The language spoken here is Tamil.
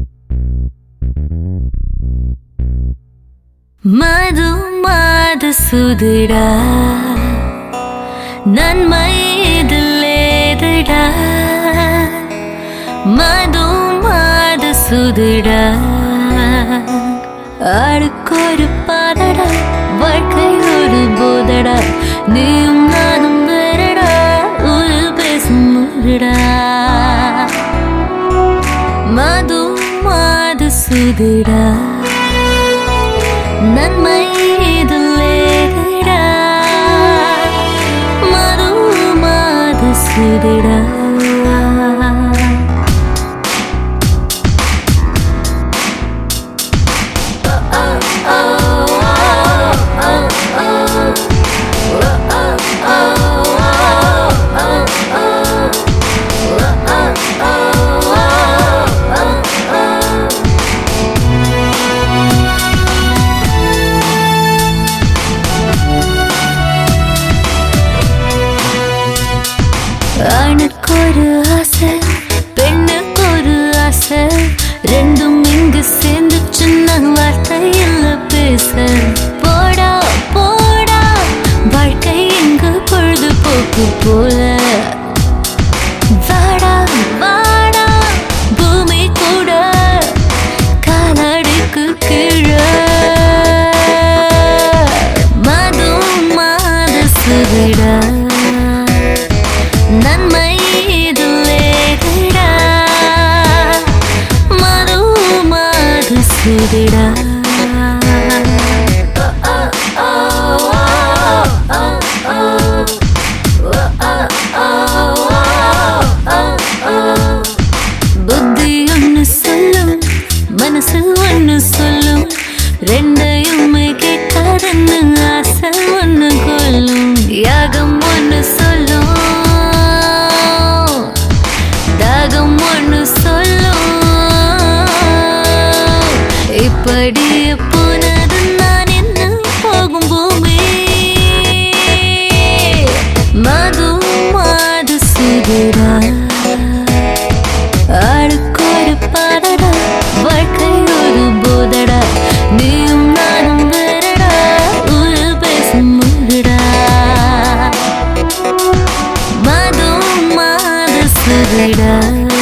மது மாது சுதுடா நன்மை இதில் ஏதுடா மது மாது சுதுடா அடுக்கொரு பாதடா வாழ்க்கை ஒரு போதடா நீயும் நானும் வேறடா ஒரு பேசும் முருடா மது மாது சுதுடா நன்மை இதில்லேடா மது மாது சுதிடா ஆணுக்கொரு ஆசை பெண்ணுக்கொரு ஆசை ரெண்டும் இங்கு சேர்ந்து சின்ன வார்த்தை இல்ல பேச போடா போடா வாழ்க்கை எங்கு பொழுதுபோக்கு போல வாடா வாடா பூமி கூட காலடிக்கு கீழே மது மாது சுவிடா நன்மை இதில்லேடா மது மாது சுதிடா புத்தி ஒன்னு சொல்லும் மனசு ஒன்னு சொல்லும் ரெண்டையுமே கேட்காதன்னு ஆசை ஒன்னு கொல்லும் யாகம் ஒன்னு சொல்லும் தாகம் ஒன்னு சொல்லும் இப்படி போனது நான் என்ன போகும் பூமி மது மாது சுதுரா ஆளுக்கொரு பாடடா வாழ்க்கை ஒரு போதடா நீயும் நானும் வேறடா ஒரு பேசும் முருடா மது மாது சுதிடா